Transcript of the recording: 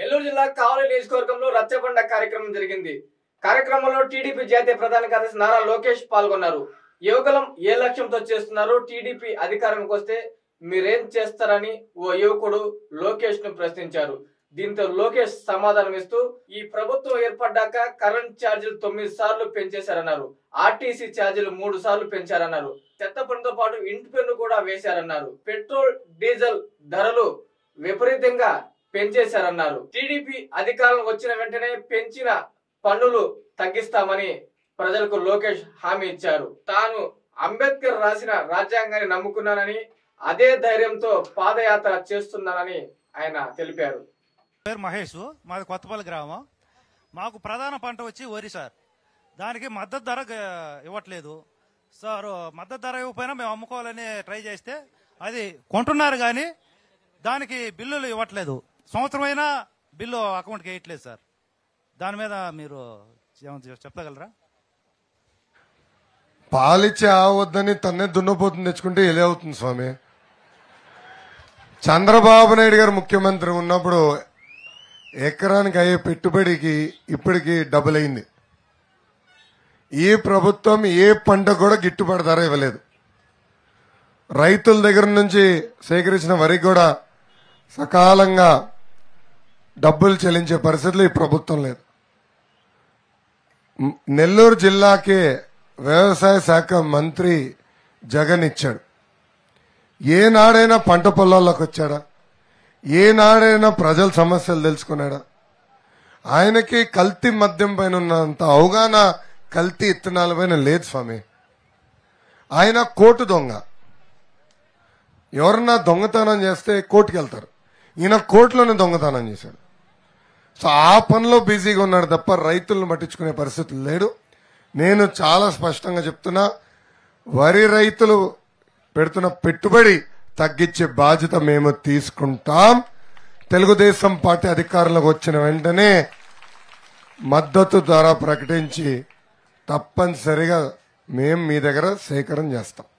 నెల్లూరు జిల్లా కావలి నియోజకవర్గంలో రచ్చబండ కార్యక్రమం జరిగింది కార్యక్రమంలో టీడీపీ జాతీయ ప్రధాన కార్యదర్శి నారా లోకేష్ పాల్గొన్నారు యువకులం ఏ లక్ష్యంతో చేస్తున్నారు టీడీపీ అధికారంకి వస్తే మీరేం చేస్తారని ఓ యువకుడు లోకేష్ ను ప్రశ్నించారు దీంతో లోకేష్ సమాధానం ఇస్తూ ఈ ప్రభుత్వం ఏర్పడ్డాక కరెంట్ ఛార్జీలు తొమ్మిది సార్లు పెంచేశారన్నారు ఆర్టీసీ ఛార్జీలు మూడు సార్లు పెంచారన్నారు చెత్త పన్నుతో పాటు ఇంటి పన్ను కూడా వేశారన్నారు పెట్రోల్ డీజిల్ ధరలు విపరీతంగా పెంచేశారన్నారు టీడీపీ అధికారం వచ్చిన వెంటనే పెంచిన పన్నులు తగ్గిస్తామని ప్రజలకు లోకేష్ హామీ ఇచ్చారు తాను అంబేద్కర్ రాసిన రాజ్యాంగాన్ని నమ్ముకున్నానని అదే ధైర్యంతో పాదయాత్ర చేస్తున్నానని ఆయన తెలిపారు పేరు మహేష్ మాది కొత్తపల్లి గ్రామం మాకు ప్రధాన పంట వచ్చి వరి సార్ దానికి మద్దతు ధర గ- ఇవ్వట్లేదు సార్ మద్దతు ధర ఇవ్వకపోయినా మేము అమ్ముకోవాలని ట్రై చేస్తే అది కొంటున్నారు కానీ దానికి బిల్లులు ఇవ్వట్లేదు సంవత్సరం అయినా బిల్లు అకౌంట్కి వేయట్లేదు సార్ దాని మీద మీరు ఏమైనా చెప్పగలరా పాలిచ్చి ఆవద్దని తన్నే దున్నపోతుంది తెచ్చుకుంటే ఎలా అవుతుంది స్వామి చంద్రబాబు నాయుడు గారు ముఖ్యమంత్రి ఉన్నప్పుడు ఎకరానికి అయ్యే పెట్టుబడికి ఇప్పటికి డబుల్ అయింది ఈ ప్రభుత్వం ఏ పంట కూడా గిట్టుబాటు ధర ఇవ్వలేదు రైతుల దగ్గర నుంచి సేకరించిన వరికి కూడా సకాలంగా డబ్బులు చెల్లించే పరిస్థితులు ఈ ప్రభుత్వం లేదు మ్, నెల్లూరు జిల్లాకే వ్యవసాయ శాఖ మంత్రి జగన్ ఇచ్చాడు ఏనాడైనా పంట పొలాల్లోకి వచ్చాడా ఏనాడైనా ప్రజల సమస్యలు తెలుసుకున్నాడా ఆయనకి కల్తీ మద్యం పైన ఉన్నంత అవగాహన కల్తీ ఇత్తనాల పైన లేదు స్వామి ఆయన కోటు దొంగ ఎవరన్నా దొంగతనం చేస్తే కోర్టుకి వెళ్తారు ఈయన కోర్టులోనే దొంగతనం చేశాడు సో ఆ పనిలో బిజీగా ఉన్నాడు తప్ప రైతులను పట్టించుకునే పరిస్థితి లేడు నేను చాలా స్పష్టంగా చెప్తున్నా వరి రైతులు పెడుతున్న పెట్టుబడి తగ్గించే బాధ్యత మేము తీసుకుంటాం తెలుగుదేశం పార్టీ అధికారంలోకి వచ్చిన వెంటనే మద్దతు ధర ప్రకటించి తప్పనిసరిగా మేము మీ దగ్గర సేకరణ చేస్తాం